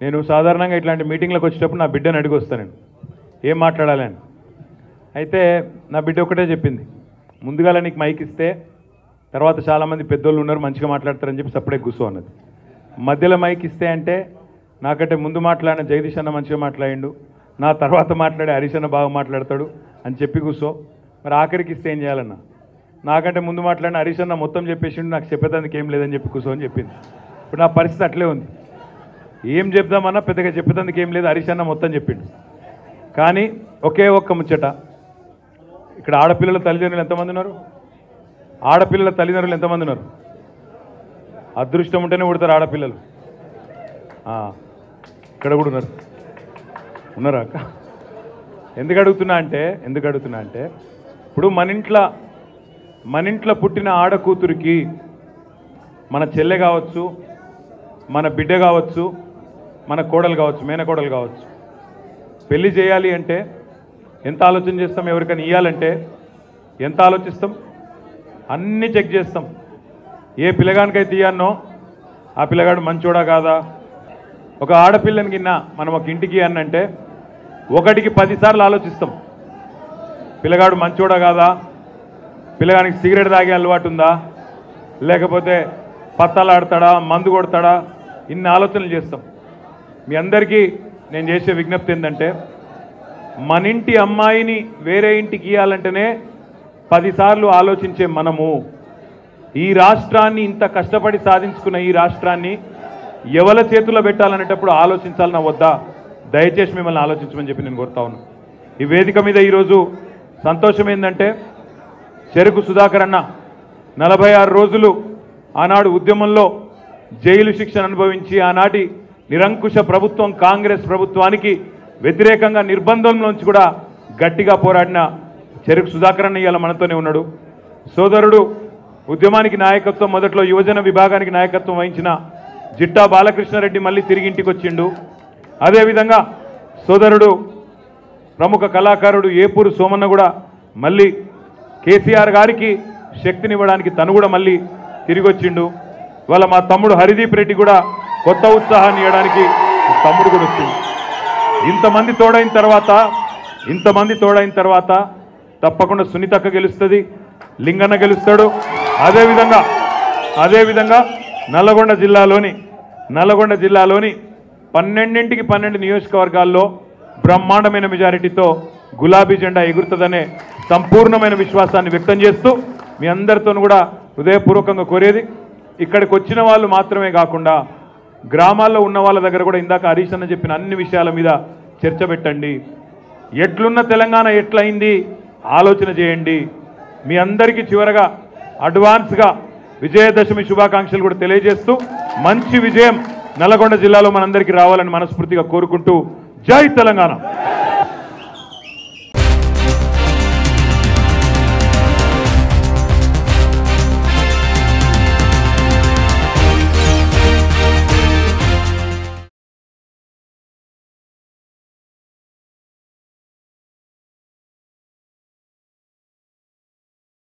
నేను సాధారణంగా ఇట్లాంటి మీటింగ్లకు వచ్చేటప్పుడు నా బిడ్డని అడిగి వస్తాను నేను ఏం మాట్లాడాలి అని అయితే నా బిడ్డ ఒకటే చెప్పింది ముందుగాల నీకు మైక్ ఇస్తే తర్వాత చాలామంది పెద్దోళ్ళు ఉన్నారు మంచిగా మాట్లాడతారని చెప్పి సప్పుడే కూర్చో అన్నది మధ్యలో మైక్ ఇస్తే అంటే నాకంటే ముందు మాట్లాడిన జగదీష్ అన్న మంచిగా మాట్లాడిండు నా తర్వాత మాట్లాడే హరీష్ అన్న బాగా మాట్లాడతాడు అని చెప్పి కూర్చో మరి ఆఖరికి ఇస్తే ఏం చేయాలన్నా నాకంటే ముందు మాట్లాడిన హరీష్ అన్న మొత్తం చెప్పేసిండు నాకు చెప్పేదానికి ఏం లేదని చెప్పి కూర్చో అని చెప్పింది ఇప్పుడు నా పరిస్థితి అట్లే ఉంది ఏం చెప్దామన్నా పెద్దగా చెప్పేదానికి ఏం లేదు హరీష్ అన్న మొత్తం చెప్పిండు కానీ ఒకే ఒక్క ముచ్చట ఇక్కడ ఆడపిల్లల తల్లిదండ్రులు ఎంతమంది ఉన్నారు ఆడపిల్లల తల్లిదండ్రులు ఎంతమంది ఉన్నారు అదృష్టం ఉంటేనే పుడతారు ఆడపిల్లలు ఆ, ఇక్కడ కూడా ఉన్నారు ఉన్నారా అక్క ఎందుకు అడుగుతున్నా అంటే ఎందుకు అడుగుతున్నా అంటే ఇప్పుడు మన ఇంట్లో మన ఇంట్లో పుట్టిన ఆడ కూతురికి మన చెల్లె కావచ్చు మన బిడ్డ కావచ్చు మన కోడలు కావచ్చు మేనకోడలు కావచ్చు పెళ్లి చేయాలి అంటే ఎంత ఆలోచన చేస్తాం ఎవరికైనా ఇవ్వాలంటే ఎంత ఆలోచిస్తాం అన్నీ చెక్ చేస్తాం ఏ పిల్లగానికైతే ఇయ్యానో ఆ పిల్లగాడు మంచోడా కాదా ఒక ఆడపిల్లని కింద మనం ఒక ఇంటికి అన్నంటే ఒకటికి పదిసార్లు ఆలోచిస్తాం పిల్లగాడు మంచోడా కాదా పిల్లగానికి సిగరెట్ తాగే అలవాటు ఉందా లేకపోతే పత్తాలాడతాడా మందు కొడతాడా ఇన్ని ఆలోచనలు చేస్తాం మీ అందరికీ నేను చేసే విజ్ఞప్తి ఏంటంటే మన ఇంటి అమ్మాయిని వేరే ఇంటికి ఇవ్వాలంటేనే పదిసార్లు ఆలోచించే మనము ఈ రాష్ట్రాన్ని ఇంత కష్టపడి సాధించుకున్న ఈ రాష్ట్రాన్ని ఎవల చేతుల్లో పెట్టాలనేటప్పుడు ఆలోచించాలన్నా వద్దా దయచేసి మిమ్మల్ని ఆలోచించమని చెప్పి నేను కోరుతా ఉన్నాను ఈ వేదిక మీద ఈరోజు సంతోషం ఏంటంటే చెరుకు సుధాకర్ అన్న నలభై ఆరు రోజులు ఆనాడు ఉద్యమంలో జైలు శిక్షణ అనుభవించి ఆనాటి నిరంకుశ ప్రభుత్వం కాంగ్రెస్ ప్రభుత్వానికి వ్యతిరేకంగా నిర్బంధంలోంచి కూడా గట్టిగా పోరాడిన చెరుకు సుధాకర్ అన్న ఇవాళ మనతోనే ఉన్నాడు సోదరుడు ఉద్యమానికి నాయకత్వం మొదట్లో యువజన విభాగానికి నాయకత్వం వహించిన జిట్టా బాలకృష్ణారెడ్డి మళ్ళీ తిరిగి ఇంటికి వచ్చిండు అదేవిధంగా సోదరుడు ప్రముఖ కళాకారుడు ఏపూరు సోమన్న కూడా మళ్ళీ కేసీఆర్ గారికి శక్తినివ్వడానికి తను కూడా మళ్ళీ తిరిగి వచ్చిండు ఇవాళ మా తమ్ముడు హరిదీప్ రెడ్డి కూడా కొత్త ఉత్సాహాన్ని ఇవ్వడానికి తమ్ముడు కూడా వచ్చిండు ఇంతమంది తోడైన తర్వాత ఇంతమంది తోడైన తర్వాత తప్పకుండా సునీతక్క గెలుస్తుంది లింగన్న గెలుస్తాడు అదేవిధంగా అదేవిధంగా నల్లగొండ జిల్లాలోని నల్లగొండ జిల్లాలోని పన్నెండింటికి పన్నెండు నియోజకవర్గాల్లో బ్రహ్మాండమైన మెజారిటీతో గులాబీ జెండా ఎగురుతుందనే సంపూర్ణమైన విశ్వాసాన్ని వ్యక్తం చేస్తూ మీ అందరితో కూడా హృదయపూర్వకంగా కోరేది ఇక్కడికి వచ్చిన వాళ్ళు మాత్రమే కాకుండా గ్రామాల్లో ఉన్న వాళ్ళ దగ్గర కూడా ఇందాక హరీష్ అన్న చెప్పిన అన్ని విషయాల మీద చర్చ పెట్టండి ఎట్లున్న తెలంగాణ ఎట్లయింది ఆలోచన చేయండి మీ అందరికీ చివరగా అడ్వాన్స్గా విజయదశమి శుభాకాంక్షలు కూడా తెలియజేస్తూ మంచి విజయం నల్లగొండ జిల్లాలో మనందరికీ రావాలని మనస్ఫూర్తిగా కోరుకుంటూ జై తెలంగాణ